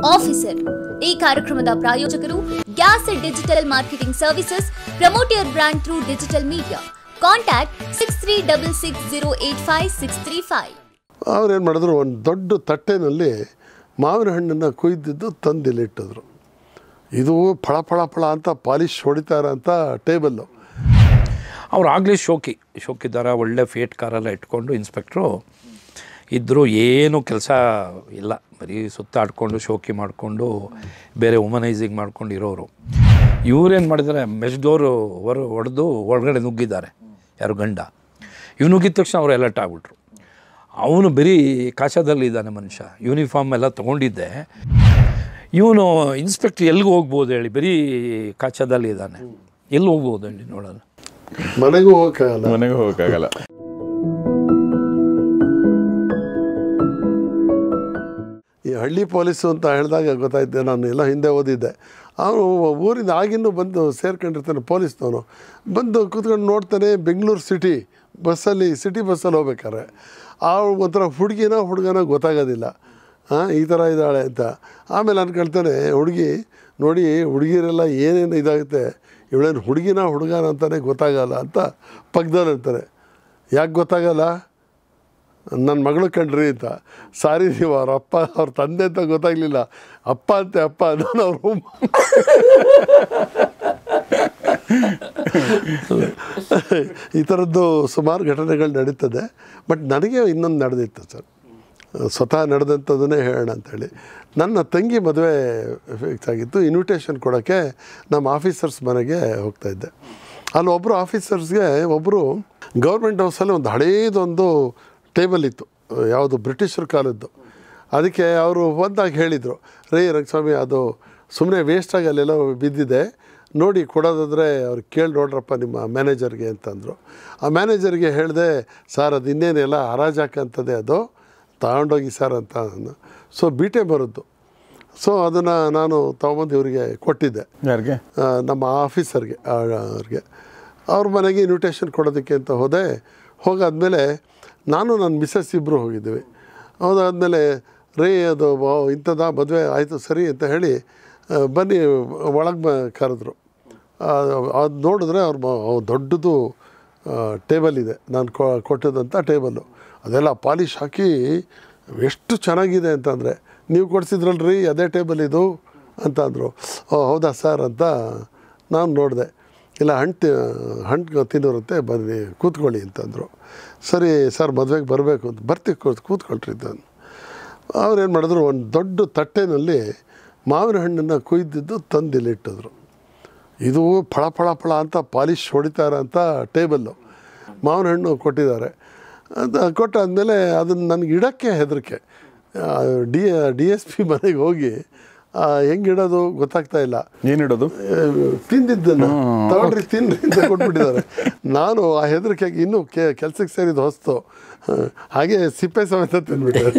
Officer ಈ ಕಾರ್ಯಕ್ರಮದ ಪ್ರಾಯೋಜಕರು gas digital marketing services promote your brand through digital media contact six three double six zero eight five six three five ಅವ್ರೇನು ಮಾಡಿದ್ರು ಒಂದು ದೊಡ್ಡ ತಟ್ಟೆನಲ್ಲಿ ಮಾವಿನ ಹಣ್ಣನ್ನು ಕುಯ್ದಿದ್ದು ತಂದು ಇಲ್ಲಿಟ್ಟಿದ್ರು ಇದು ಫಳ ಫಳ ಫಳ ಅಂತ ಪಾಲಿಶ್ ಹೊಡಿತಾರೆ ಅಂತ ಟೇಬಲ್ಲು ಅವ್ರು ಆಗಲೇ ಶೋಕಿ ಶೋಕಿದಾರ ಒಳ್ಳೆ ಫೇಟ್ ಕಾರೆಲ್ಲ ಇಟ್ಕೊಂಡು ಇನ್ಸ್ಪೆಕ್ಟ್ರು ಇದ್ದರು ಏನು ಕೆಲಸ ಇಲ್ಲ ಬರೀ ಸುತ್ತಾಡ್ಕೊಂಡು ಶೋಕಿ ಮಾಡಿಕೊಂಡು ಬೇರೆ ವುಮನೈಸಿಂಗ್ ಮಾಡ್ಕೊಂಡು ಇರೋರು ಇವ್ರೇನು ಮಾಡಿದ್ದಾರೆ ಮೆಶ್ ಡೋರು ಹೊರ ಹೊಡೆದು ಒಳಗಡೆ ನುಗ್ಗಿದ್ದಾರೆ ಯಾರು ಗಂಡ ಇವ್ ನುಗ್ಗಿದ ತಕ್ಷಣ ಅವ್ರು ಅಲರ್ಟ್ ಆಗ್ಬಿಟ್ರು ಅವನು ಬರೀ ಕಾಶದಲ್ಲಿ ಇದ್ದಾನೆ ಮನುಷ್ಯ ಯೂನಿಫಾರ್ಮ್ ಎಲ್ಲ ತೊಗೊಂಡಿದ್ದೆ ಇವನು ಇನ್ಸ್ಪೆಕ್ಟ್ರ್ ಎಲ್ಲಿಗೆ ಹೋಗ್ಬೋದು ಹೇಳಿ ಬರೀ ಕಾಚದಲ್ಲಿ ಇದ್ದಾನೆ ಎಲ್ಲಿ ಹೋಗ್ಬೋದು ಹೇಳಿ ನೋಡೋಣ ಮನೆಗೂ ಹೋಗೋಕ್ಕಾಗಲ್ಲ ಮನೆಗೆ ಹೋಗೋಕ್ಕಾಗಲ್ಲ ಈ ಹಳ್ಳಿ ಪೊಲೀಸು ಅಂತ ಹೇಳಿದಾಗ ಗೊತ್ತಾಯ್ತು ನಾನು ಎಲ್ಲ ಹಿಂದೆ ಓದಿದ್ದೆ ಅವನು ಊರಿಂದ ಆಗಿನ್ನೂ ಬಂದು ಸೇರ್ಕೊಂಡಿರ್ತಾನೆ ಪೊಲೀಸ್ನವನು ಬಂದು ಕೂತ್ಕೊಂಡು ನೋಡ್ತಾನೆ ಬೆಂಗಳೂರು ಸಿಟಿ ಬಸ್ಸಲ್ಲಿ ಸಿಟಿ ಬಸ್ಸಲ್ಲಿ ಹೋಗ್ಬೇಕಾರೆ ಆ ಒಂಥರ ಹುಡುಗಿನ ಹುಡುಗನ ಗೊತ್ತಾಗೋದಿಲ್ಲ ಹಾಂ ಈ ಥರ ಇದ್ದಾಳೆ ಅಂತ ಆಮೇಲೆ ಅನ್ಕೊಳ್ತಾನೆ ಹುಡುಗಿ ನೋಡಿ ಹುಡುಗಿರೆಲ್ಲ ಏನೇನು ಇದಾಗುತ್ತೆ ಇವಳೇನು ಹುಡುಗಿನ ಹುಡುಗನ ಅಂತಲೇ ಗೊತ್ತಾಗಲ್ಲ ಅಂತ ಪಕ್ಕದಲ್ಲಿ ಇರ್ತಾರೆ ಯಾಕೆ ಗೊತ್ತಾಗಲ್ಲ ನನ್ನ ಮಗಳು ಕಂಡ್ರಿ ಅಂತ ಸಾರಿ ನೀವು ಅವ್ರ ಅಪ್ಪ ಅವ್ರ ತಂದೆ ಅಂತ ಗೊತ್ತಾಗಲಿಲ್ಲ ಅಪ್ಪ ಅಂತೆ ಅಪ್ಪ ನಾನು ಅವ್ರ ಈ ಥರದ್ದು ಸುಮಾರು ಘಟನೆಗಳು ನಡೀತದೆ ಬಟ್ ನನಗೆ ಇನ್ನೊಂದು ನಡೆದಿತ್ತು ಸರ್ ಸ್ವತಃ ನಡೆದಂಥದ್ದನ್ನೇ ಹೇಳೋಣ ಅಂಥೇಳಿ ನನ್ನ ತಂಗಿ ಮದುವೆ ಫಿಕ್ಸ್ ಆಗಿತ್ತು ಇನ್ವಿಟೇಷನ್ ಕೊಡೋಕ್ಕೆ ನಮ್ಮ ಆಫೀಸರ್ಸ್ ಮನೆಗೆ ಹೋಗ್ತಾಯಿದ್ದೆ ಅಲ್ಲಿ ಒಬ್ಬರು ಆಫೀಸರ್ಸ್ಗೆ ಒಬ್ಬರು ಗೌರ್ಮೆಂಟ್ ಹೌಸಲ್ಲಿ ಒಂದು ಹಳೇದೊಂದು ಟೇಬಲ್ ಇತ್ತು ಯಾವುದು ಬ್ರಿಟಿಷರ ಕಾಲದ್ದು ಅದಕ್ಕೆ ಅವರು ಬಂದಾಗ ಹೇಳಿದರು ರೇ ರಂಗಸ್ವಾಮಿ ಅದು ಸುಮ್ಮನೆ ವೇಸ್ಟಾಗಿ ಅಲ್ಲೆಲ್ಲ ಬಿದ್ದಿದೆ ನೋಡಿ ಕೊಡೋದಾದರೆ ಅವ್ರು ಕೇಳಿ ನೋಡ್ರಪ್ಪ ನಿಮ್ಮ ಮ್ಯಾನೇಜರ್ಗೆ ಅಂತಂದರು ಆ ಮ್ಯಾನೇಜರ್ಗೆ ಹೇಳಿದೆ ಸರ್ ಅದು ಇನ್ನೇನೆಲ್ಲ ಹರಾಜಾಕಂತದೆ ಅದು ತಗೊಂಡೋಗಿ ಸರ್ ಅಂತ ನಾನು ಸೊ ಬೀಟೆ ಬರೋದು ಸೊ ಅದನ್ನು ನಾನು ತೊಗೊಂಬಂದು ಇವರಿಗೆ ಕೊಟ್ಟಿದ್ದೆ ಯಾರಿಗೆ ಆ, ನಮ್ಮ ಆಫೀಸರ್ಗೆ ಆ, ಅವ್ರಿಗೆ ಅವ್ರ ಮನೆಗೆ ಇನ್ವಿಟೇಷನ್ ಕೊಡೋದಕ್ಕೆ ಅಂತ ಹೋದೆ ಹೋಗಾದ್ಮೇಲೆ ನಾನು ನನ್ನ ಮಿಸ್ಸಸ್ ಇಬ್ಬರು ಹೋಗಿದ್ದೀವಿ ಹೋದಾದ್ಮೇಲೆ ರೇ ಅದು ವ- ಇಂಥದ್ದು ಮದುವೆ ಆಯಿತು ಸರಿ ಅಂತ ಹೇಳಿ ಆ, ಬನ್ನಿ ಒಳಗೆ ಬ ಕರೆದ್ರು ಅದು ನೋಡಿದ್ರೆ ಅವ್ರ ಮ- ಅವ್ರ್ ದೊಡ್ಡದು ಟೇಬಲ್ ಇದೆ ನಾನು ಕೊ ಕೊಟ್ಟದಂಥ ಟೇಬಲ್ಲು ಅದೆಲ್ಲ ಪಾಲಿಶ್ ಹಾಕಿ ಎಷ್ಟು ಚೆನ್ನಾಗಿದೆ ಅಂತಂದರೆ ನೀವು ಕೊಡಿಸಿದ್ರಲ್ರಿ ಅದೇ ಟೇಬಲ್ ಇದು ಅಂತ ಅಂದರು ಓ ಹೌದಾ ಸರ್ ಅಂತ ನಾನು ನೋಡಿದೆ ಇಲ್ಲ ಹಣ್ಣು ತಿ ಹಣ್ಣು ತಿನ್ನೋರಂತೆ ಬನ್ನಿ ಕೂತ್ಕೊಳ್ಳಿ ಅಂತಂದರು ಸರಿ ಸರ್ ಮದುವೆಗೆ ಬರಬೇಕು ಅಂತ ಬರ್ತೀವಿ ಕೂತ್ ಕೂತ್ಕೊಳ್ರಿ ಅಂತ ಅವ್ರೇನು ಮಾಡಿದ್ರು ಒಂದು ದೊಡ್ಡ ತಟ್ಟೆನಲ್ಲಿ ಮಾವಿನ ಹಣ್ಣನ್ನು ಕುಯ್ದಿದ್ದು ತಂದು ಇಲ್ಲಿಟ್ಟಿದ್ರು ಇದು ಫಳ ಫಳ ಫಳ ಅಂತ ಪಾಲಿಶ್ ಹೊಡಿತಾರೆ ಅಂತ ಟೇಬಲ್ಲು ಮಾವಿನ ಹಣ್ಣು ಕೊಟ್ಟಿದ್ದಾರೆ ಅದು ಕೊಟ್ಟಾದಮೇಲೆ ಅದನ್ನು ನನಗೆ ಇಡೋಕ್ಕೆ ಹೆದರಿಕೆ ಡಿ ಡಿ ಎಸ್ ಪಿ ಮನೆಗೆ ಹೋಗಿ ಹೆಂಗೆ ಇಡೋದು ಗೊತ್ತಾಗ್ತಾ ಇಲ್ಲ ಏನಿಡೋದು ತಿಂದಿದ್ದನ್ನು ತಗೊಳ್ರಿ ತಿನ್ರಿ ಅಂತ ಕೊಟ್ಬಿಟ್ಟಿದ್ದಾರೆ ನಾನು ಆ ಹೆದರಿಕೆಗೆ ಇನ್ನೂ ಕೆ ಕೆಲ್ಸಕ್ಕೆ ಸೇರಿದ ಹೊಸ್ತು ಹಾಗೆ ಸಿಪ್ಪೆ ಸಮೇತ ತಿಂದ್ಬಿಟ್ಟೆ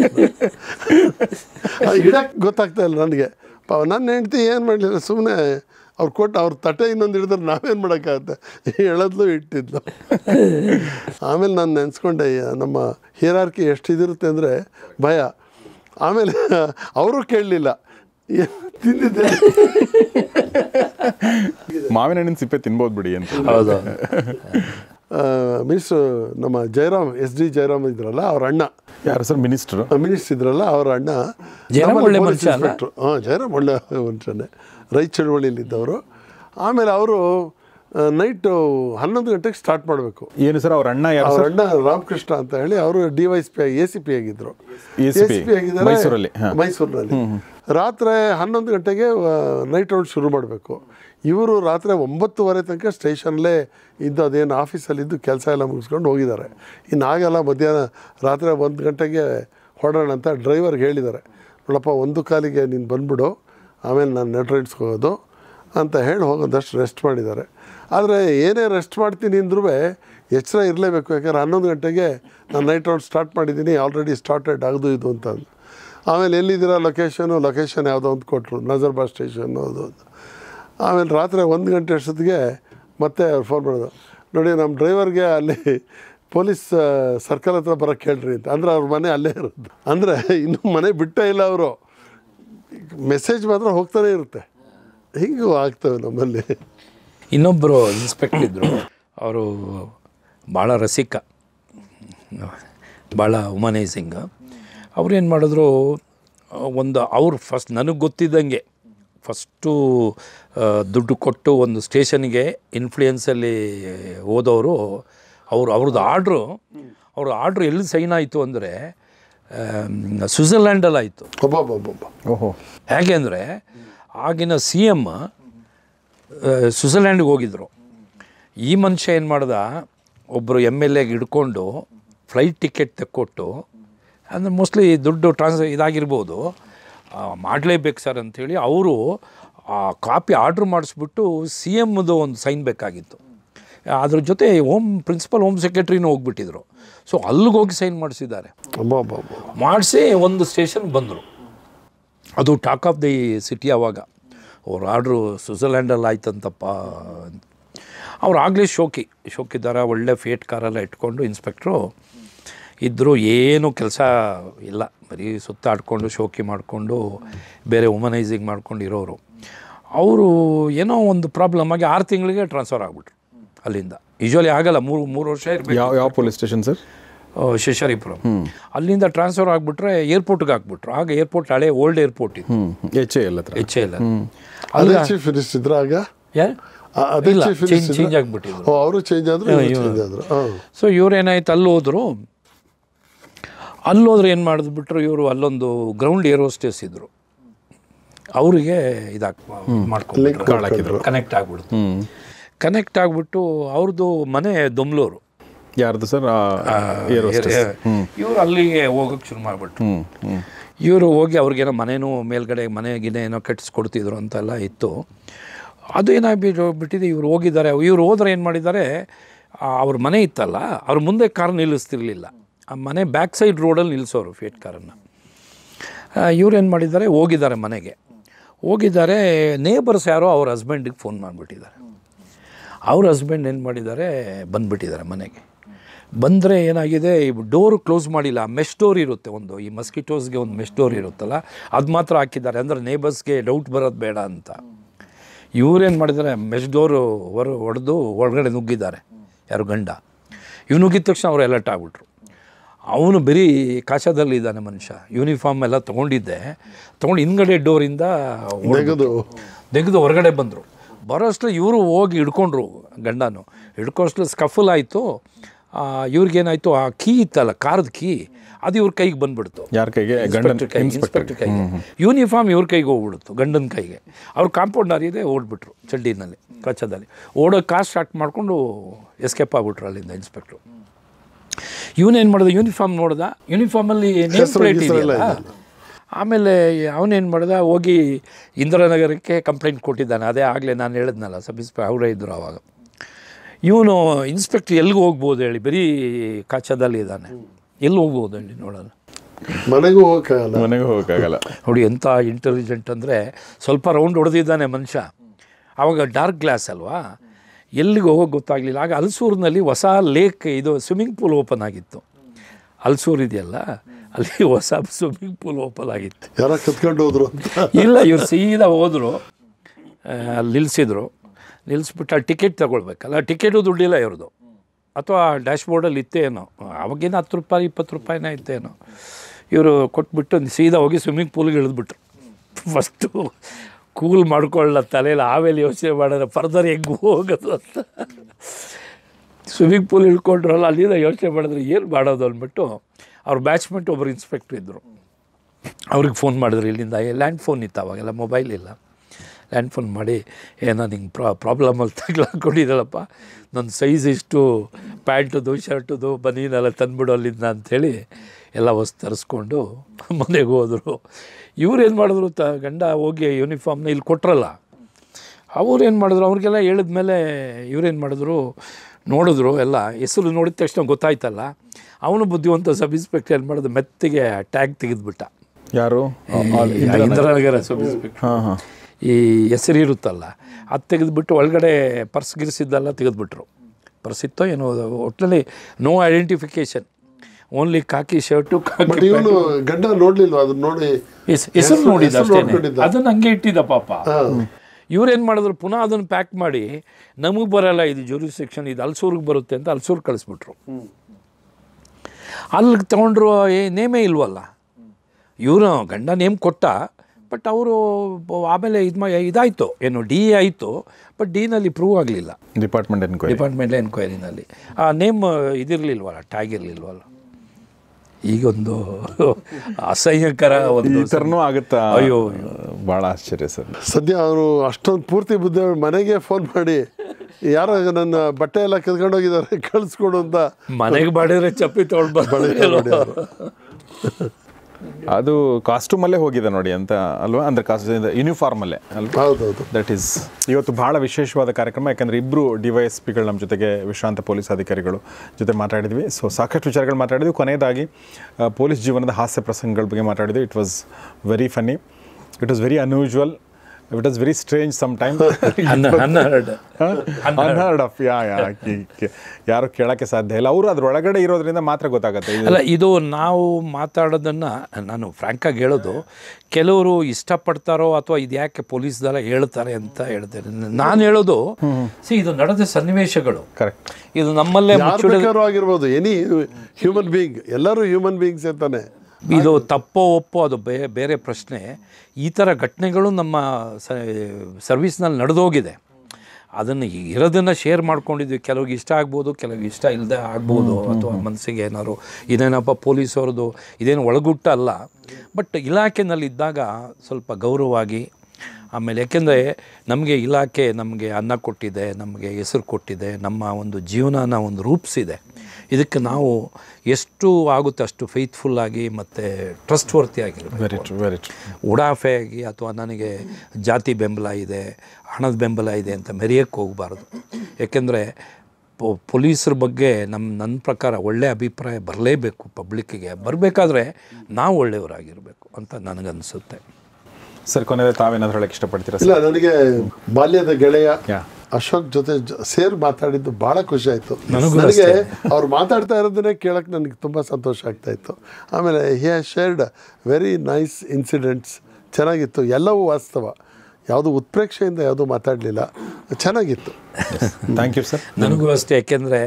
ಇಡಕ್ಕೆ ಗೊತ್ತಾಗ್ತಾ ಇಲ್ಲ ನನಗೆ ಪಾಪ ನನ್ನ ಹೆಂಡ್ತಿ ಏನು ಮಾಡಲಿಲ್ಲ ಸುಮ್ಮನೆ ಅವ್ರು ಕೊಟ್ಟು ಅವ್ರ ತಟ್ಟೆ ಇನ್ನೊಂದು ಹಿಡಿದ್ರೆ ನಾವೇನು ಮಾಡೋಕ್ಕಾಗತ್ತೆ ಎಳದ್ಲು ಇಟ್ಟಿದ್ಲು ಆಮೇಲೆ ನಾನು ನೆನೆಸ್ಕೊಂಡೆ ನಮ್ಮ ಹೀರಾರ್ಕಿ ಎಷ್ಟು ಇದಿರುತ್ತೆ ಅಂದರೆ ಭಯ ಆಮೇಲೆ ಅವರು ಕೇಳಲಿಲ್ಲ ತಿಂದಿದ್ದೆ ಮಾವಿನ ಹಣ್ಣಿನ ಸಿಪ್ಪೆ ತಿನ್ಬೋದು ಬಿಡಿ ಅಂತ ಹೌದು ಮಿನಿಸ್ಟ್ರು ನಮ್ಮ ಜಯರಾಮ್ ಎಸ್ ಡಿ ಜಯರಾಮ್ ಇದ್ರಲ್ಲ ಅವ್ರ ಅಣ್ಣ ಯಾರು ಸರ್ ಮಿನಿಸ್ಟ್ರು ಮಿನಿಸ್ಟರ್ ಇದ್ರಲ್ಲ ಅವ್ರ ಅಣ್ಣ ಜಯರಾಮ್ ನಮ್ಮಲ್ಲಿ ಒಳ್ಳೆ police ಮನುಷ್ಯ ಅಲ್ಲ? inspector. ಹಾಂ ಜಯರಾಮ್ ಒಳ್ಳೆ ಮನುಷ್ಯನೇ ರೈತ ಚಳವಳಿಯಲ್ಲಿದ್ದವರು ಆಮೇಲೆ ಅವರು ನೈಟು ಹನ್ನೊಂದು ಗಂಟೆಗೆ ಸ್ಟಾರ್ಟ್ ಮಾಡಬೇಕು ಏನು ಸರ್ ಅವ್ರ ಅಣ್ಣ ಯಾರು ಅವ್ರ ಸರ್ ಅಣ್ಣ ರಾಮಕೃಷ್ಣ ಅಂತ ಹೇಳಿ ಅವರು D Y S P A C P ಆಗಿದ್ದರು ACP, ACP ಆಗಿದ್ದಾರೆ ಮೈಸೂರಲ್ಲಿ, ಹಾ. ಮೈಸೂರಿನಲ್ಲಿ ರಾತ್ರಿ ಹನ್ನೊಂದು ಗಂಟೆಗೆ ನೈಟ್ ರೌಂಡ್ ಶುರು ಮಾಡಬೇಕು ಇವರು ರಾತ್ರಿ ಒಂಬತ್ತುವರೆ ತನಕ ಸ್ಟೇಷನ್ಲೇ ಇದ್ದು ಅದೇನು ಆಫೀಸಲ್ಲಿದ್ದು ಕೆಲಸ ಎಲ್ಲ ಮುಗಿಸ್ಕೊಂಡು ಹೋಗಿದ್ದಾರೆ ಇನ್ನು ಆಗಲ್ಲ ಮಧ್ಯಾಹ್ನ ರಾತ್ರಿ ಒಂದು ಗಂಟೆಗೆ ಹೊರಡೋಣ ಅಂತ ಡ್ರೈವರ್ಗೆ ಹೇಳಿದ್ದಾರೆ ನೋಡಪ್ಪ ಒಂದು ಕಾಲಿಗೆ ನೀನು ಬಂದ್ಬಿಡು ಆಮೇಲೆ ನಾನು ನೆಟ್ ರೈಡ್ಸ್ಗೆ ಹೋಗೋದು ಅಂತ ಹೇಳಿ ಹೋಗೋದಷ್ಟು ರೆಸ್ಟ್ ಮಾಡಿದ್ದಾರೆ ಆದರೆ ಏನೇ ರೆಸ್ಟ್ ಮಾಡ್ತೀನಿ ಅಂದ್ರೂ ಎಚ್ಚರ ಇರಲೇಬೇಕು ಯಾಕಂದ್ರೆ ಹನ್ನೊಂದು ಗಂಟೆಗೆ ನಾನು ನೈಟ್ ರೌಂಡ್ ಸ್ಟಾರ್ಟ್ ಮಾಡಿದ್ದೀನಿ ಆಲ್ರೆಡಿ ಸ್ಟಾರ್ಟೆಡ್ ಆಗದು ಇದು ಅಂತ ಅಂದು. ಆಮೇಲೆ ಎಲ್ಲಿದ್ದೀರಾ ಲೊಕೇಶನು ಲೊಕೇಶನ್ ಯಾವುದೋ ಒಂದು ಕೊಟ್ಟರು ನಜರ್ಬಾ ಸ್ಟೇಷನ್ ಅದು ಅಂತ ಆಮೇಲೆ ರಾತ್ರಿ ಒಂದು ಗಂಟೆ ಅಷ್ಟೊತ್ತಿಗೆ ಮತ್ತೆ ಅವ್ರು ಫೋನ್ ಮಾಡೋದು ನೋಡಿ ನಮ್ಮ ಡ್ರೈವರ್ಗೆ ಅಲ್ಲಿ ಪೊಲೀಸ್ ಸರ್ಕಲ್ ಹತ್ರ ಬರೋಕ್ಕೆ ಹೇಳ್ರಿ ಅಂತ ಅಂದರೆ ಅವ್ರ ಮನೆ ಅಲ್ಲೇ ಇರೋದು ಅಂದರೆ ಇನ್ನೂ ಮನೆ ಬಿಟ್ಟೇ ಇಲ್ಲ ಅವರು ಮೆಸೇಜ್ ಮಾತ್ರ ಹೋಗ್ತಾನೆ ಇರುತ್ತೆ ಹಿಂಗೂ ಆಗ್ತವೆ ನಮ್ಮಲ್ಲಿ ಇನ್ನೊಬ್ಬರು ಇನ್ಸ್ಪೆಕ್ಟರ್ ಇದ್ದರು ಅವರು ಭಾಳ ರಸಿಕ ಭಾಳ ಹುಮನೈಸಿಂಗ್ ಅವ್ರು ಏನು ಮಾಡಿದ್ರು ಒಂದು ಅವ್ರು ಫಸ್ಟ್ ನನಗೆ ಗೊತ್ತಿದ್ದಂಗೆ ಫಸ್ಟು ದುಡ್ಡು ಕೊಟ್ಟು ಒಂದು ಸ್ಟೇಷನ್ಗೆ ಇನ್ಫ್ಲೂಯೆನ್ಸಲ್ಲಿ ಹೋದವರು ಅವರು ಅವ್ರದ್ದು ಆರ್ಡ್ರು ಅವ್ರ ಆರ್ಡ್ರ್ ಎಲ್ಲಿ ಸೈನ್ ಆಯಿತು ಅಂದರೆ ಸ್ವಿಟ್ಜರ್ಲ್ಯಾಂಡಲ್ಲಿ ಆಯಿತು ಒಬ್ಬೊಬ್ಬೊಬ್ಬೊಬ್ಬ ಓಹೋ ಹೇಗೆ ಅಂದರೆ ಆಗಿನ ಸಿ ಎಮ್ ಸ್ವಿಟ್ಜರ್ಲ್ಯಾಂಡ್ಗೆ ಹೋಗಿದ್ದರು ಈ ಮನುಷ್ಯ ಏನು ಮಾಡ್ದ ಒಬ್ಬರು ಎಮ್ ಎಲ್ ಎಗೆ ಹಿಡ್ಕೊಂಡು ಫ್ಲೈಟ್ ಟಿಕೆಟ್ ತೆಕ್ಕೊಟ್ಟು ಅಂದರೆ ಮೋಸ್ಟ್ಲಿ ದುಡ್ಡು ಟ್ರಾನ್ಸ್ ಇದಾಗಿರ್ಬೋದು ಮಾಡಲೇಬೇಕು ಸರ್ ಅಂಥೇಳಿ ಅವರು ಆ ಕಾಪಿ ಆರ್ಡ್ರ್ ಮಾಡಿಸ್ಬಿಟ್ಟು ಸಿ ಎಮ್ದು ಒಂದು ಸೈನ್ ಬೇಕಾಗಿತ್ತು ಅದ್ರ ಜೊತೆ ಹೋಮ್ ಪ್ರಿನ್ಸಿಪಲ್ ಹೋಮ್ ಸೆಕ್ರೆಟ್ರಿನೂ ಹೋಗ್ಬಿಟ್ಟಿದ್ರು ಸೊ ಅಲ್ಲಿಗೆ ಹೋಗಿ ಸೈನ್ ಮಾಡಿಸಿದ್ದಾರೆ ಒಬ್ಬೊಬ್ಬೊಬ್ಬ ಮಾಡಿಸಿ ಒಂದು ಸ್ಟೇಷನ್ ಬಂದರು ಅದು ಟಾಕ್ ಆಫ್ ದಿ ಸಿಟಿ ಆವಾಗ ಅವ್ರ ಆರ್ಡ್ರು ಸ್ವಿಟ್ಜರ್ಲ್ಯಾಂಡಲ್ಲಿ ಆಯ್ತಂತಪ್ಪ ಅವ್ರು ಆಗಲೇ ಶೋಕಿ ಶೋಕಿದಾರ ಒಳ್ಳೆ ಫೇಟ್ ಕಾರೆಲ್ಲ ಇಟ್ಕೊಂಡು ಇನ್ಸ್ಪೆಕ್ಟ್ರು ಇದ್ದರು ಏನು ಕೆಲಸ ಇಲ್ಲ ಬರೀ ಸುತ್ತಾಡ್ಕೊಂಡು ಶೋಕಿ ಮಾಡಿಕೊಂಡು ಬೇರೆ ವುಮನೈಸಿಂಗ್ ಮಾಡ್ಕೊಂಡು ಇರೋರು ಅವರು ಏನೋ ಒಂದು ಪ್ರಾಬ್ಲಮ್ ಆಗಿ ಆರು ತಿಂಗಳಿಗೆ ಟ್ರಾನ್ಸ್ಫರ್ ಆಗಿಬಿಟ್ರು ಅಲ್ಲಿಂದ ಯೂಶ್ವಲಿ ಆಗಲ್ಲ ಮೂರು ಮೂರು ವರ್ಷ ಇರಬೇಕು ಯಾವ ಯಾವ ಪೊಲೀಸ್ ಸ್ಟೇಷನ್ ಸರ್ ಶೇಷಾರಿಪುರಂ ಅಲ್ಲಿಂದ ಟ್ರಾನ್ಸ್ಫರ್ ಆಗಿಬಿಟ್ರೆ ಏರ್ಪೋರ್ಟ್ಗೆ ಹಾಕ್ಬಿಟ್ರು ಆಗ ಏರ್ಪೋರ್ಟ್ ಹಳೆ ಓಲ್ಡ್ ಏರ್ಪೋರ್ಟ್ ಇತ್ತು ಹ್ಞೂ ಎಚ್ ಎ ಎಲ್ಲ ಹತ್ರ ಎಚ್ ಎಲ್ ಅದೇ ಚೀಫ್ ಮಿನಿಸ್ಟರ್ ಇದ್ರ ಆಗ ಯಾರು ಆ, ಅದೇ ಇಲ್ಲ, ಚೀಫ್ change- ಮಿನಿಸ್ಟರ್ change ಆಗ್ಬಿಟ್ಟಿದ್ರು. ಓ ಅವರು ಚೇಂಜ್ ಆದ್ರು ಚೇಂಜ್ ಆದ್ರು ಹಾಂ ಸೊ ಇವ್ರು ಏನಾಯ್ತು ಅಲ್ಲಿ ಹೋದ್ರು ಅಲ್ಲಿ ಹೋದ್ರೆ ಏನು ಮಾಡಿದ್ಬಿಟ್ರು ಇವರು ಅಲ್ಲೊಂದು ಗ್ರೌಂಡ್ ಏರ್ ಹೋಸ್ಟೆಸ್ ಇದ್ರು ಅವರಿಗೆ ಇದಾಕ್ ಮಾಡ್ಕೊಂಡು ಕನೆಕ್ಟ್ ಆಗ್ಬಿಡ್ತು ಕನೆಕ್ಟ್ ಆಗಿಬಿಟ್ಟು ಅವ್ರದ್ದು ಮನೆ ದೊಮ್ಲೂರು ಯಾರ್ದು ಸರ್ ಏರ್ ಇವರು ಅಲ್ಲಿಗೆ ಹೋಗೋಕೆ ಶುರು ಮಾಡಿಬಿಟ್ರು ಹ್ಞೂ ಹ್ಞೂ ಇವರು ಹೋಗಿ ಅವ್ರಿಗೇನೋ ಮನೇನೂ ಮೇಲ್ಗಡೆ ಮನೆ ಗಿನೆ ಏನೋ ಕಟ್ಟಿಸ್ಕೊಡ್ತಿದ್ರು ಅಂತೆಲ್ಲ ಇತ್ತು ಅದು ಏನಾಗ್ಬಿಟ್ಟು ಬಿಟ್ಟಿದೆ ಇವ್ರು ಹೋಗಿದ್ದಾರೆ ಇವ್ರು ಹೋದ್ರೆ ಏನು ಮಾಡಿದ್ದಾರೆ ಆ, ಅವ್ರ ಮನೆ ಇತ್ತಲ್ಲ ಅವ್ರ ಮುಂದೆ ಕಾರ್ ನಿಲ್ಲಿಸ್ತಿರ್ಲಿಲ್ಲ ಆ ಮನೆ ಬ್ಯಾಕ್ ಸೈಡ್ ರೋಡಲ್ಲಿ ನಿಲ್ಲಿಸೋರು ಫೇಟ್ ಕಾರನ್ನು ಇವ್ರು ಏನು ಮಾಡಿದ್ದಾರೆ ಹೋಗಿದ್ದಾರೆ ಮನೆಗೆ ಹೋಗಿದ್ದಾರೆ ನೇಬರ್ಸ್ ಯಾರೋ ಅವ್ರ ಹಸ್ಬೆಂಡಿಗೆ ಫೋನ್ ಮಾಡಿಬಿಟ್ಟಿದ್ದಾರೆ ಅವ್ರ ಹಸ್ಬೆಂಡ್ ಏನು ಮಾಡಿದ್ದಾರೆ ಬಂದುಬಿಟ್ಟಿದ್ದಾರೆ ಮನೆಗೆ ಬಂದರೆ ಏನಾಗಿದೆ ಈ ಡೋರ್ ಕ್ಲೋಸ್ ಮಾಡಿಲ್ಲ ಮೆಶ್ ಡೋರ್ ಇರುತ್ತೆ ಒಂದು ಈ ಮಸ್ಕಿಟೋಸ್ಗೆ ಒಂದು ಮೆಶ್ ಡೋರ್ ಇರುತ್ತಲ್ಲ ಅದು ಮಾತ್ರ ಹಾಕಿದ್ದಾರೆ ಅಂದರೆ ನೇಬರ್ಸ್ಗೆ ಡೌಟ್ ಬರೋದು ಬೇಡ ಅಂತ ಇವ್ರೇನು ಮಾಡಿದ್ದಾರೆ ಮೆಶ್ ಡೋರು ಹೊರ ಹೊಡೆದು ಒಳಗಡೆ ನುಗ್ಗಿದ್ದಾರೆ ಯಾರು ಗಂಡ ಇವ್ ನುಗ್ಗಿದ ತಕ್ಷಣ ಅವ್ರು ಅಲರ್ಟ್ ಆಗ್ಬಿಟ್ರು ಅವನು ಬರೀ ಕಾಶದಲ್ಲಿ ಇದ್ದಾನೆ ಮನುಷ್ಯ ಯೂನಿಫಾರ್ಮ್ ಎಲ್ಲ ತೊಗೊಂಡಿದ್ದೆ ತೊಗೊಂಡು ಹಿಂದ್ಗಡೆ ಡೋರಿಂದ ತೆಗೆದು ತೆಗೆದು ಹೊರಗಡೆ ಬಂದರು ಬರೋಷ್ಟು ಇವರು ಹೋಗಿ ಹಿಡ್ಕೊಂಡ್ರು ಗಂಡನು ಹಿಡ್ಕೋಷ್ಟು ಸ್ಕಫಲ್ ಆಯಿತು ಇವ್ರಿಗೇನಾಯಿತು ಆ ಕೀ ಇತ್ತಲ್ಲ ಕಾರ್ದ ಕೀ ಅದು ಇವ್ರ ಕೈಗೆ ಬಂದ್ಬಿಡ್ತು ಯಾರ ಕೈಗೆ ಗಂಡನ ಇನ್ಸ್ಪೆಕ್ಟರ್ ಕೈ ಇನ್ಸ್ಪೆಕ್ಟರ್ ಕೈಗೆ ಯೂನಿಫಾರ್ಮ್ ಇವ್ರ ಕೈಗೆ ಹೋಗ್ಬಿಡ್ತು ಗಂಡನ ಕೈಗೆ ಅವ್ರು ಕಾಂಪೌಂಡ್ ಅರಿಯದೆ ಓಡ್ಬಿಟ್ರು ಚಡ್ಡಿನಲ್ಲಿ ಕಚ್ಚದಲ್ಲಿ ಓಡೋ ಕಾರ್ ಸ್ಟಾರ್ಟ್ ಮಾಡಿಕೊಂಡು ಎಸ್ಕೇಪ್ ಆಗ್ಬಿಟ್ರು ಅಲ್ಲಿಂದ ಇನ್ಸ್ಪೆಕ್ಟ್ರು ಇವನೇನು ಮಾಡ್ದ ಯೂನಿಫಾರ್ಮ್ ನೋಡ್ದ ಯೂನಿಫಾರ್ಮಲ್ಲಿ ನೇಮ್ ಹೆಸ್ರು ಪ್ಲೇಟ್ ಗಿಸ್ರು ಎಲ್ಲ ಇದೆಯಲ್ಲ ಆಮೇಲೆ ಅವನೇನು ಮಾಡ್ದ ಹೋಗಿ ಇಂದಿರಾನಗರಕ್ಕೆ ಕಂಪ್ಲೇಂಟ್ ಕೊಟ್ಟಿದ್ದಾನೆ ಅದೇ ಆಗಲೇ ನಾನು ಹೇಳಿದ್ನಲ್ಲ ಸಬ್ ಇನ್ಸ್ಪೆ ಅವರೇ ಇದ್ದರು ಆವಾಗ ಇವನು ಇನ್ಸ್ಪೆಕ್ಟ್ರ್ ಎಲ್ಲಿಗೆ ಹೋಗ್ಬೋದು ಹೇಳಿ ಬರೀ ಕಾಚದಲ್ಲಿ ಇದ್ದಾನೆ ಎಲ್ಲಿ ಹೋಗ್ಬೋದು ಹೇಳಿ ನೋಡೋಣ ಮನೆಗೂ ಹೋಗಕ್ಕಾಗಲ್ಲ ಮನೆಗೆ ಹೋಗೋಕ್ಕಾಗಲ್ಲ ನೋಡಿ ಎಂಥ ಇಂಟೆಲಿಜೆಂಟ್ ಅಂದರೆ ಸ್ವಲ್ಪ ರೌಂಡ್ ಹೊಡೆದಿದ್ದಾನೆ ಮನುಷ್ಯ ಆವಾಗ ಡಾರ್ಕ್ ಗ್ಲಾಸ್ ಅಲ್ವಾ ಎಲ್ಲಿಗೆ ಹೋಗೋಕೆ ಗೊತ್ತಾಗಲಿಲ್ಲ ಆಗ ಅಲ್ಸೂರಿನಲ್ಲಿ ಹೊಸ ಲೇಕ್ ಇದು ಸ್ವಿಮ್ಮಿಂಗ್ ಪೂಲ್ ಓಪನ್ ಆಗಿತ್ತು ಅಲ್ಸೂರ್ ಇದೆಯಲ್ಲ ಅಲ್ಲಿ ಹೊಸ ಸ್ವಿಮ್ಮಿಂಗ್ ಪೂಲ್ ಓಪನ್ ಆಗಿತ್ತು ಯಾರ ಕತ್ಕೊಂಡು ಹೋದ್ರು ಅಂತ ಇಲ್ಲ ಇವ್ರು ಸೀದಾ ಹೋದರು ಅಲ್ಲಿ ನಿಲ್ಲಿಸಿದ್ರು ನಿಲ್ಲಿಸ್ಬಿಟ್ಟು ಅಲ್ಲಿ ಟಿಕೆಟ್ ತಗೊಳ್ಬೇಕಲ್ಲ ಟಿಕೆಟು ದುಡ್ಡಿಲ್ಲ ಇವ್ರದ್ದು ಅಥವಾ ಡ್ಯಾಶ್ ಬೋರ್ಡಲ್ಲಿ ಇತ್ತೇನೋ ಅವಾಗೇನು ಹತ್ತು ರೂಪಾಯಿ ಇಪ್ಪತ್ತು ರೂಪಾಯಿನೇ ಇತ್ತೇನೋ ಇವರು ಕೊಟ್ಬಿಟ್ಟು ಸೀದಾ ಹೋಗಿ ಸ್ವಿಮ್ಮಿಂಗ್ ಪೂಲ್ಗೆ ಇಳಿದ್ಬಿಟ್ರು ಫಸ್ಟು ಕೂಲ್ ಮಾಡ್ಕೊಳ್ಳ ತಲೆಯಲ್ಲಿ ಆಮೇಲೆ ಯೋಚನೆ ಮಾಡಿದ್ರೆ ಫರ್ದರ್ ಹೆಂಗೆ ಹೋಗೋದು ಅಂತ ಸ್ವಿಮ್ಮಿಂಗ್ ಪೂಲ್ ಇಳ್ಕೊಂಡ್ರಲ್ಲ ಅಲ್ಲಿಂದ ಯೋಚನೆ ಮಾಡಿದ್ರೆ ಏನು ಮಾಡೋದು ಅಂದ್ಬಿಟ್ಟು ಅವ್ರ ಬ್ಯಾಚ್ಮೆಂಟ್ ಒಬ್ಬರು ಇನ್ಸ್ಪೆಕ್ಟ್ರ್ ಇದ್ದರು ಅವ್ರಿಗೆ ಫೋನ್ ಮಾಡಿದ್ರು ಇಲ್ಲಿಂದ ಲ್ಯಾಂಡ್ ಫೋನ್ ಇತ್ತು ಅವಾಗೆಲ್ಲ ಮೊಬೈಲ್ ಇಲ್ಲ ಲ್ಯಾಂಡ್ ಫೋನ್ ಮಾಡಿ ಏನೋ ನಿಂಗೆ ಪ್ರಾ ಪ್ರಾಬ್ಲಮಲ್ಲಿ ತಗ್ಲಾಕೊಂಡಿದ್ದಲ್ಲಪ್ಪ ನನ್ನ ಸೈಜ್ ಇಷ್ಟು ಪ್ಯಾಂಟದು ಶರ್ಟದು ಬನೀನೆಲ್ಲ ತಂದುಬಿಡು ಅಲ್ಲಿಂದ ಅಂಥೇಳಿ ಎಲ್ಲ ವಸ್ತು ತರಿಸ್ಕೊಂಡು ಮನೆಗೆ ಹೋದರು ಇವ್ರೇನು ಮಾಡಿದ್ರು ತ ಗಂಡ ಹೋಗಿ ಯೂನಿಫಾರ್ಮ್ನ ಇಲ್ಲಿ ಕೊಟ್ರಲ್ಲ ಅವ್ರು ಏನು ಮಾಡಿದ್ರು ಅವ್ರಿಗೆಲ್ಲ ಹೇಳಿದ್ಮೇಲೆ ಇವ್ರೇನು ಮಾಡಿದ್ರು ನೋಡಿದ್ರು ಎಲ್ಲ ಹೆಸರು ನೋಡಿದ ತಕ್ಷಣ ಗೊತ್ತಾಯ್ತಲ್ಲ ಅವನು ಬುದ್ಧಿವಂತ ಸಬ್ ಇನ್ಸ್ಪೆಕ್ಟರ್ ಏನು ಮಾಡಿದ್ರು ಮೆತ್ತಿಗೆ ಟ್ಯಾಗ್ ತೆಗೆದ್ಬಿಟ್ಟ ಯಾರು ಇಂದಿರಾನಗರ ಸಬ್ ಇನ್ಸ್ಪೆಕ್ಟರ್ ಹಾಂ ಹಾಂ ಈ ಹೆಸರು ಇರುತ್ತಲ್ಲ ಅದು ತೆಗೆದುಬಿಟ್ಟು ಒಳಗಡೆ ಪರ್ಸ್ ಗಿರ್ಸಿದ್ದೆಲ್ಲ ತೆಗೆದುಬಿಟ್ರು ಪರ್ಸ್ ಇತ್ತೋ ಏನೋ ಒಟ್ಟಿನಲ್ಲಿ ನೋ ಐಡೆಂಟಿಫಿಕೇಷನ್ ಓನ್ಲಿ ಕಾಕಿ ಶರ್ಟು ಬಟ್ ಕಾಕಿ ಇವನು ಗಂಡ ನೋಡ್ಲಿಲ್ವಾ ಅದನ್ನ ನೋಡಿ ಹೆಸ್- ಹೆಸರು ನೋಡಿದ ಹೆಸರು ಅಷ್ಟೇನೆ ನೋಡ್ಕೊಂಡಿದ್ದ. ಅದನ್ನ ಹಂಗೆ ಇಟ್ಟಿದ್ದ ಪಾಪ ಇವ್ರೇನು ಮಾಡಿದ್ರು ಪುನಃ ಅದನ್ನು ಪ್ಯಾಕ್ ಮಾಡಿ ನಮಗೆ ಬರಲ್ಲ ಇದು ಜೂರಿ ಸೆಕ್ಷನ್ ಇದು ಅಲ್ಸೂರಿಗೆ ಬರುತ್ತೆ ಅಂತ ಅಲ್ಸೂರಿಗೆ ಕಳಿಸ್ಬಿಟ್ರು ಅಲ್ಲಿ ತೊಗೊಂಡ್ರು ಏ ನೇಮೇ ಇಲ್ವಲ್ಲ ಇವರು ಗಂಡ ನೇಮ್ ಕೊಟ್ಟ ಬಟ್ ಅವರು ಆಮೇಲೆ ಇದು ಮಾ ಇದಾಯಿತು ಏನು ಡಿ ಆಯಿತು ಬಟ್ ಡಿನಲ್ಲಿ ಪ್ರೂವ್ ಆಗಲಿಲ್ಲ ಡಿಪಾರ್ಟ್ಮೆಂಟ್ ಎನ್ಕ್ವೈರಿ ಡಿಪಾರ್ಟ್ಮೆಂಟ್ ಎನ್ಕ್ವೈರಿನಲ್ಲಿ ಆ ನೇಮ್ ಇದಿರಲಿಲ್ವಲ್ಲ ಟ್ಯಾಗ್ ಇರಲಿಲ್ವಲ್ಲ ಈಗೊಂದು ಅಸಹ್ಯಕರ ಈ ಒಂದು ಥರನೂ ಆಗುತ್ತಾ ಅಯ್ಯೋ. ಭಾಳ ಆಶ್ಚರ್ಯ ಸರ್ ಸದ್ಯ ಅವನು ಅಷ್ಟೊಂದು ಪೂರ್ತಿ ಬುದ್ಧಿ ಮನೆಗೆ ಫೋನ್ ಮಾಡಿ ಯಾರೋ ನನ್ನ ಬಟ್ಟೆ ಎಲ್ಲ ಕದ್ಕೊಂಡೋಗಿದ್ದಾರೆ ಕಳಿಸ್ಕೊಡು ಅಂತ ಮನೆಗೆ ಬಾಡಿದ್ರೆ ಚಪ್ಪಿ ತೊಗೊಳ್ಬಾರ್ದು ಅದು ಕಾಸ್ಟ್ಯೂಮಲ್ಲೇ ಹೋಗಿದೆ ನೋಡಿ ಅಂತ ಅಲ್ವಾ ಅಂದ್ರೆ ಕಾಸ್ಟ್ಯೂಮ್ ಯೂನಿಫಾರ್ಮಲ್ಲೇ ಅಲ್ವಾ ಹೌದೌದು ದಟ್ ಈಸ್ ಇವತ್ತು ಬಹಳ ವಿಶೇಷವಾದ ಕಾರ್ಯಕ್ರಮ ಯಾಕಂದರೆ ಇಬ್ಬರು ಡಿ ವೈ ಎಸ್ ಪಿಗಳು ನಮ್ಮ ಜೊತೆಗೆ ವಿಶ್ರಾಂತ ಪೊಲೀಸ್ ಅಧಿಕಾರಿಗಳು ಜೊತೆ ಮಾತಾಡಿದ್ವಿ ಸೊ ಸಾಕಷ್ಟು ವಿಚಾರಗಳು ಮಾತಾಡಿದ್ವಿ ಕೊನೆಯದಾಗಿ ಆ, ಪೊಲೀಸ್ ಜೀವನದ ಹಾಸ್ಯ ಪ್ರಸಂಗಗಳ ಬಗ್ಗೆ ಮಾತಾಡಿದ್ವಿ it was very funny it was very unusual it was very strange some time ಹನ್ನೆರಡು ಅನ್ಹರ್ಡ್ ಆಫ್ ಯಾ ಯಾ ಕಿ- ಕಿ- ಯಾರು ಕೇಳೋಕ್ಕೆ ಸಾಧ್ಯ ಇಲ್ಲ ಅವರು ಅದ್ರೊಳಗಡೆ ಇರೋದ್ರಿಂದ ಮಾತ್ರ ಗೊತ್ತಾಗುತ್ತೆ ಇದು- ಅಲ್ಲ ಇದು ನಾವು ಮಾತಾಡೋದನ್ನು ನಾನು ಫ್ರ್ಯಾಂಕಾಗಿ ಹೇಳೋದು ಕೆಲವರು ಇಷ್ಟಪಡ್ತಾರೋ ಅಥವಾ ಇದು ಯಾಕೆ ಪೊಲೀಸ್ದೆಲ್ಲ ಹೇಳ್ತಾರೆ ಅಂತ ಹೇಳ್ತೇನೆ ನಾನು ಹೇಳೋದು ಸಿ ಇದು ನಡೆದ ಸನ್ನಿವೇಶಗಳು ಕರೆಕ್ಟ್ ಇದು ನಮ್ಮಲ್ಲೇ ಯಾರು ಮುಚ್ಚಿಡ ಬೇಕಾದ್ರೂ ಆಗಿರ್ಬೋದು ಎನಿ ಹ್ಯೂಮನ್ ಬೀಯಿಂಗ್ ಎಲ್ಲರೂ ಹ್ಯೂಮನ್ ಬೀಯಿಂಗ್ಸ್ ಅಂತಾನೆ ಇದು ತಪ್ಪೋ ಒಪ್ಪೋ ಅದು ಬೇ ಬೇರೆ ಪ್ರಶ್ನೆ ಈ ಥರ ಘಟನೆಗಳು ನಮ್ಮ ಸರ್ವಿಸ್ನಲ್ಲಿ ನಡೆದೋಗಿದೆ ಅದನ್ನು ಇರೋದನ್ನು ಶೇರ್ ಮಾಡ್ಕೊಂಡಿದ್ವಿ ಕೆಲವ್ರಿಗೆ ಇಷ್ಟ ಆಗ್ಬೋದು ಕೆಲವ್ರಿಗೆ ಇಷ್ಟ ಇಲ್ಲದೆ ಆಗ್ಬೋದು ಅಥವಾ ಮನಸ್ಸಿಗೆ ಏನಾದ್ರು ಇದೇನಪ್ಪ ಪೊಲೀಸವ್ರದ್ದು ಇದೇನು ಒಳಗುಟ್ಟ ಅಲ್ಲ ಬಟ್ ಇಲಾಖೆನಲ್ಲಿ ಇದ್ದಾಗ ಸ್ವಲ್ಪ ಗೌರವವಾಗಿ ಆಮೇಲೆ ಯಾಕೆಂದರೆ ನಮಗೆ ಇಲಾಖೆ ನಮಗೆ ಅನ್ನ ಕೊಟ್ಟಿದೆ ನಮಗೆ ಹೆಸರು ಕೊಟ್ಟಿದೆ ನಮ್ಮ ಒಂದು ಜೀವನನ ಒಂದು ರೂಪಿಸಿದೆ ಇದಕ್ಕೆ ನಾವು ಎಷ್ಟು ಆಗುತ್ತೆ ಅಷ್ಟು ಫೇತ್ಫುಲ್ಲಾಗಿ ಮತ್ತು ಟ್ರಸ್ಟ್ ವರ್ತಿ ಆಗಿರಬೇಕು ವೆರಿ ಟ್ರೂ ವೆರಿ ಟ್ರೂ ಉಡಾಫೆಯಾಗಿ ಅಥವಾ ನನಗೆ ಜಾತಿ ಬೆಂಬಲ ಇದೆ ಹಣದ ಬೆಂಬಲ ಇದೆ ಅಂತ ಮೆರೆಯಕ್ಕೆ ಹೋಗಬಾರ್ದು ಯಾಕೆಂದರೆ ಪೊಲೀಸರ ಬಗ್ಗೆ ನಮ್ಮ ನನ್ನ ಪ್ರಕಾರ ಒಳ್ಳೆಯ ಅಭಿಪ್ರಾಯ ಬರಲೇಬೇಕು ಪಬ್ಲಿಕ್ಕಿಗೆ ಬರಬೇಕಾದ್ರೆ ನಾವು ಒಳ್ಳೆಯವರಾಗಿರಬೇಕು ಅಂತ ನನಗನ್ನಿಸುತ್ತೆ ಸರ್ ಕೊನೆಯದೇ ತಾವೇನಾದ್ರೂ ಹೇಳಕ್ಕೆ ಇಷ್ಟಪಡ್ತೀರಾ ಇಲ್ಲ ನನಗೆ ಬಾಲ್ಯದ ಗೆಳೆಯ ಯಾ ಅಶೋಕ್ ಜೊತೆ ಜ- ಸೇರಿ ಮಾತಾಡಿದ್ದು ಬಹಳ ಖುಷಿ ಆಯ್ತು ನನಗೂ ನನಗೆ ಅವ್ರು ಮಾತಾಡ್ತಾ ಇರೋದನ್ನೇ ಕೇಳಕ್ಕೆ ನನಗೆ ತುಂಬ ಸಂತೋಷ ಆಗ್ತಾ ಇತ್ತು ಆಮೇಲೆ he has shared very nice incidents ಚೆನ್ನಾಗಿತ್ತು ಎಲ್ಲವೂ ವಾಸ್ತವ ಯಾವುದು ಉತ್ಪ್ರೇಕ್ಷೆಯಿಂದ ಯಾವುದೂ ಮಾತಾಡಲಿಲ್ಲ ಚೆನ್ನಾಗಿತ್ತು ಥ್ಯಾಂಕ್ ಯು ಸರ್ ನನಗೂ ಅಷ್ಟೇ ಯಾಕೆಂದರೆ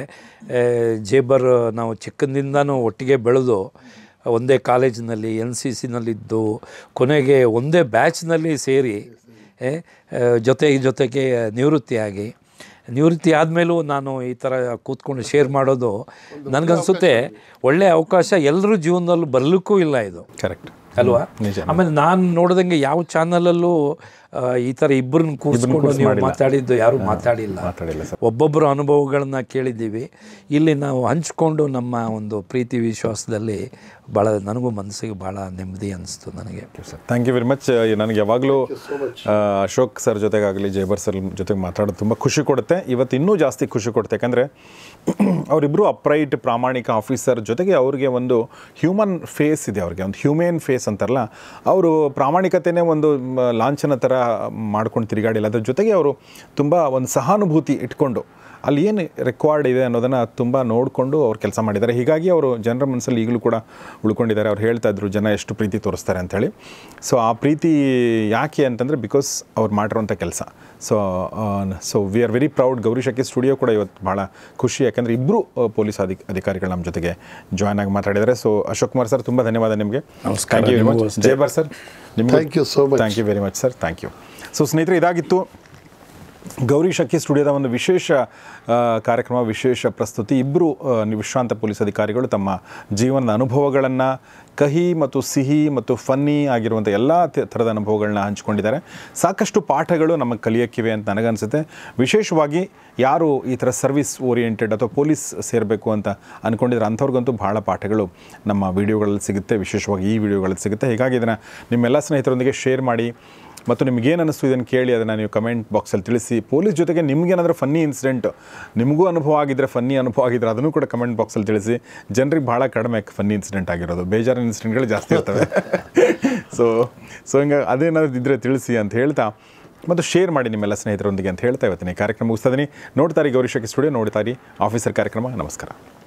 ಜೇಬರ್ ನಾವು ಚಿಕ್ಕಂದಿಂದನೂ ಒಟ್ಟಿಗೆ ಬೆಳೆದು ಒಂದೇ ಕಾಲೇಜಿನಲ್ಲಿ ಎನ್ ಸಿ ಸಿನಲ್ಲಿದ್ದು ಕೊನೆಗೆ ಒಂದೇ ಬ್ಯಾಚ್ನಲ್ಲಿ ಸೇರಿ ಏ, ಆ, ಜೊತೆ ಜೊತೆಗೆ ನಿವೃತ್ತಿಯಾಗಿ ನಿವೃತ್ತಿ ಆದಮೇಲೂ ನಾನು ಈ ಥರ ಕೂತ್ಕೊಂಡು ಶೇರ್ ಮಾಡೋದು ನನಗನ್ಸುತ್ತೆ ಒಳ್ಳೆಯ ಅವಕಾಶ ಎಲ್ಲರ ಜೀವನದಲ್ಲೂ ಬರಲಿಕ್ಕೂ ಇಲ್ಲ ಇದು ಕರೆಕ್ಟ್ ಅಲ್ವಾ ನಿಜ. ಆಮೇಲೆ ನಾನು ನೋಡ್ದಂಗೆ ಯಾವ ಚಾನಲಲ್ಲೂ ಈ ಥರ ಇಬ್ಬರನ್ನ ಕೂರಿಸ್ಕೊಂಡು ನೀವು ಮಾತಾಡಿದ್ದು ಯಾರೂ ಮಾತಾಡಿಲ್ಲ ಮಾತಾಡಿಲ್ಲ ಸರ್ ಒಬ್ಬೊಬ್ಬರ ಅನುಭವಗಳನ್ನ ಕೇಳಿದ್ದೀವಿ ಇಲ್ಲಿ ನಾವು ಹಂಚ್ಕೊಂಡು ನಮ್ಮ ಒಂದು ಪ್ರೀತಿ ವಿಶ್ವಾಸದಲ್ಲಿ ಭಾಳ ನನಗೂ ಮನಸ್ಸಿಗೆ ಭಾಳ ನೆಮ್ಮದಿ ಅನಿಸ್ತು ನನಗೆ sir thank you very much ನನಗೆ ಯಾವಾಗಲೂ ಅಶೋಕ್ ಸರ್ ಜೊತೆಗಾಗಲಿ ಜೈಬರ್ ಸರ್ ಜೊತೆಗೆ ಮಾತಾಡೋದು ತುಂಬ ಖುಷಿ ಕೊಡುತ್ತೆ ಇವತ್ತು ಇನ್ನೂ ಜಾಸ್ತಿ ಖುಷಿ ಕೊಡುತ್ತೆ ಯಾಕಂದರೆ ಅವರಿಬ್ಬರು ಅಪ್ರೈಟ್ ಪ್ರಾಮಾಣಿಕ ಆಫೀಸರ್ ಜೊತೆಗೆ ಅವ್ರಿಗೆ ಒಂದು ಹ್ಯೂಮನ್ ಫೇಸ್ ಇದೆ ಅವ್ರಿಗೆ ಒಂದು ಹ್ಯೂಮೇನ್ ಫೇಸ್ ಅಂತಾರಲ್ಲ ಅವರು ಪ್ರಾಮಾಣಿಕತೆನೇ ಒಂದು ಮ, ಲಾಂಛನ ಥರ ಮಾಡ್ಕೊಂಡು ತಿರುಗಾಡಿಲ್ಲ ಅದ್ರ ಜೊತೆಗೆ ಅವರು ತುಂಬ ಒಂದು ಸಹಾನುಭೂತಿ ಇಟ್ಕೊಂಡು ಅಲ್ಲಿ ಏನು ರೆಕಾರ್ಡ್ ಇದೆ ಅನ್ನೋದನ್ನು ತುಂಬ ನೋಡಿಕೊಂಡು ಅವ್ರು ಕೆಲಸ ಮಾಡಿದ್ದಾರೆ ಹೀಗಾಗಿ ಅವರು ಜನರ ಮನಸ್ಸಲ್ಲಿ ಈಗಲೂ ಕೂಡ ಉಳ್ಕೊಂಡಿದ್ದಾರೆ ಅವ್ರು ಹೇಳ್ತಾ ಇದ್ರು ಜನ ಎಷ್ಟು ಪ್ರೀತಿ ತೋರಿಸ್ತಾರೆ ಅಂಥೇಳಿ ಸೊ ಆ ಪ್ರೀತಿ ಯಾಕೆ ಅಂತಂದರೆ ಬಿಕಾಸ್ ಅವ್ರು ಮಾಡಿರೋಂಥ ಕೆಲಸ so so we are very proud Gauri Shakki studio ಕೂಡ ಇವತ್ತು ಭಾಳ ಖುಷಿ ಯಾಕಂದರೆ ಇಬ್ಬರು ಪೊಲೀಸ್ ಅಧಿ ಅಧಿಕಾರಿಗಳು ನಮ್ಮ ಜೊತೆಗೆ ಜಾಯ್ನ್ ಆಗಿ ಮಾತಾಡಿದ್ದಾರೆ ಸೊ ಅಶೋಕ್ ಕುಮಾರ್ ಸರ್ ತುಂಬ ಧನ್ಯವಾದ ನಿಮಗೆ ನಮಸ್ಕಾರ, ಥ್ಯಾಂಕ್ ಯು ವೆರಿ ನಿಮಗೂ ಮಚ್ ಜಯಬರ್ ಸರ್ ನಿಮಗೆ Thank you so much. Thank you very much sir thank you so ಸ್ನೇಹಿತರೆ ಇದಾಗಿತ್ತು ಗೌರಿ ಶಕ್ಕಿ ಸ್ಟುಡಿಯೋದ ಒಂದು ವಿಶೇಷ ಆ, ಕಾರ್ಯಕ್ರಮ ವಿಶೇಷ ಪ್ರಸ್ತುತಿ ಇಬ್ಬರು ವಿಶ್ರಾಂತ ಪೊಲೀಸ್ ಅಧಿಕಾರಿಗಳು ತಮ್ಮ ಜೀವನದ ಅನುಭವಗಳನ್ನು ಕಹಿ ಮತ್ತು ಸಿಹಿ ಮತ್ತು ಫನ್ನಿ ಆಗಿರುವಂಥ ಎಲ್ಲ ತ- ಥರದ ಅನುಭವಗಳನ್ನ ಹಂಚ್ಕೊಂಡಿದ್ದಾರೆ ಸಾಕಷ್ಟು ಪಾಠಗಳು ನಮಗೆ ಕಲಿಯಕ್ಕಿವೆ ಅಂತ ನನಗನ್ಸುತ್ತೆ ವಿಶೇಷವಾಗಿ ಯಾರು ಈ ಥರ ಸರ್ವಿಸ್ ಓರಿಯೆಂಟೆಡ್ ಅಥವಾ ಪೊಲೀಸ್ ಸೇರಬೇಕು ಅಂತ ಅಂದ್ಕೊಂಡಿದ್ರೆ ಅಂಥವ್ರಿಗಂತೂ ಭಾಳ ಪಾಠಗಳು ನಮ್ಮ ವಿಡಿಯೋಗಳಲ್ಲಿ ಸಿಗುತ್ತೆ ವಿಶೇಷವಾಗಿ ಈ ವಿಡಿಯೋಗಳಲ್ಲಿ ಸಿಗುತ್ತೆ ಹೀಗಾಗಿ ಇದನ್ನು ನಿಮ್ಮೆಲ್ಲ ಸ್ನೇಹಿತರೊಂದಿಗೆ ಶೇರ್ ಮಾಡಿ ಮತ್ತು ನಿಮಗೇನು ಅನ್ನಿಸ್ತು ಇದನ್ನು ಕೇಳಿ ಅದನ್ನು ನೀವು ಕಮೆಂಟ್ ಬಾಕ್ಸಲ್ಲಿ ತಿಳಿಸಿ ಪೊಲೀಸ್ ಜೊತೆಗೆ ನಿಮಗೇನಾದರೂ ಫನ್ನಿ ಇನ್ಸಿಡೆಂಟ್ ನಿಮಗೂ ಅನುಭವ ಆಗಿದ್ದರೆ ಫನ್ನಿ ಅನುಭವ ಆಗಿದ್ರೆ ಅದನ್ನು ಕೂಡ ಕಮೆಂಟ್ ಬಾಕ್ಸಲ್ಲಿ ತಿಳಿಸಿ ಜನರಿಗೆ ಭಾಳ ಕಡಿಮೆ ಫನ್ನಿ ಇನ್ಸಿಡೆಂಟ್ ಆಗಿರೋದು ಬೇಜಾರಿನ ಇನ್ಸಿಡೆಂಟ್ಗಳು ಜಾಸ್ತಿ ಇರ್ತವೆ ಸೊ ಸೊ ಹಿಂಗೆ ಅದೇನಾದ್ರು ಇದ್ದರೆ ತಿಳಿಸಿ ಅಂತ ಹೇಳ್ತಾ ಮತ್ತು ಶೇರ್ ಮಾಡಿ ನಿಮ್ಮೆಲ್ಲ ಸ್ನೇಹಿತರೊಂದಿಗೆ ಅಂತ ಹೇಳ್ತಾ ಇವತ್ತಿನ ಈ ಕಾರ್ಯಕ್ರಮ ಮುಗಿಸ್ತಾ ಇದ್ದೀನಿ ನೋಡ್ತಾರೆ ಗೌರಿ ಶಕ್ಕಿ ಸ್ಟುಡಿಯೋ ನೋಡ್ತಾರೆ ಆಫೀಸರ್ ಕಾರ್ಯಕ್ರಮ ನಮಸ್ಕಾರ